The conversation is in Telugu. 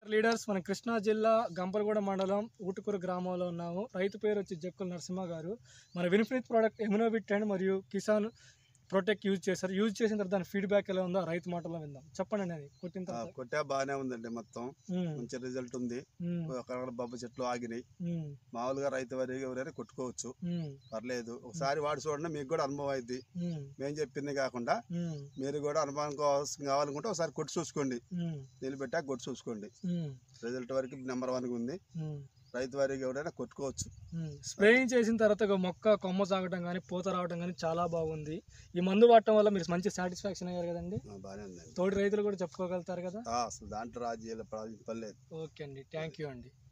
లీడర్స్ మన కృష్ణా జిల్లా గంపలగూడ మండలం ఊటుకూరు గ్రామంలో ఉన్నాము రైతు పేరు వచ్చి జక్కుల నరసింహ గారు మన వినిఫినిత్ ప్రోడక్ట్ ఎమినోవిట్ అండ్ మరియు కిసాన్ ప్రొటెక్ట్ యూజ్ చేశారు యూజ్ చేసిన తర్వాత దాని ఫీడ్బ్యాక్ ఎలా ఉందో ఆ రైతు మాటలో విందాం చెప్పండి అండి అది కొట్టిన ఆ, తర్వాత కొట్టా బాగానే ఉందండి మొత్తం ఉమ్, మంచి రిజల్ట్ ఉంది ఉమ్, అక్కడ బొబ్బ చెట్లు ఆగినాయి ఉమ్, మామూలుగా రైతు వారి ఎవరైనా కొట్టుకోవచ్చు ఉమ్, పర్లేదు ఒకసారి వాడి చూడండి మీకు కూడా అనుభవం అయింది ఉమ్, మేము చెప్పింది కాకుండా ఉమ్, మీరు కూడా అనుభవం కావాల్సి కావాలనుకుంటే ఒకసారి కొట్టి చూసుకోండి ఉమ్, నిలబెట్టాక కొట్టి చూసుకోండి ఉమ్, రిజల్ట్ వరకు నెంబర్ వన్గా ఉంది ఉమ్. రైతు వారికి ఎవరైనా కొట్టుకోవచ్చు స్ప్రేయింగ్ చేసిన తర్వాత ఒక మొక్క కొమ్మ సాగటం కానీ పూత రావడం కానీ చాలా బాగుంది ఈ మందు వాడటం వల్ల మీరు మంచి సాటిస్ఫాక్షన్ అయ్యారు కదండి ఆ, బాగానే ఉందండి తోటి రైతులు కూడా చెప్పుకోగలుగుతారు కదా ఆ, అసలు దాంట్లో రాజీ పని లేదు ఓకే అండి థ్యాంక్ యూ అండి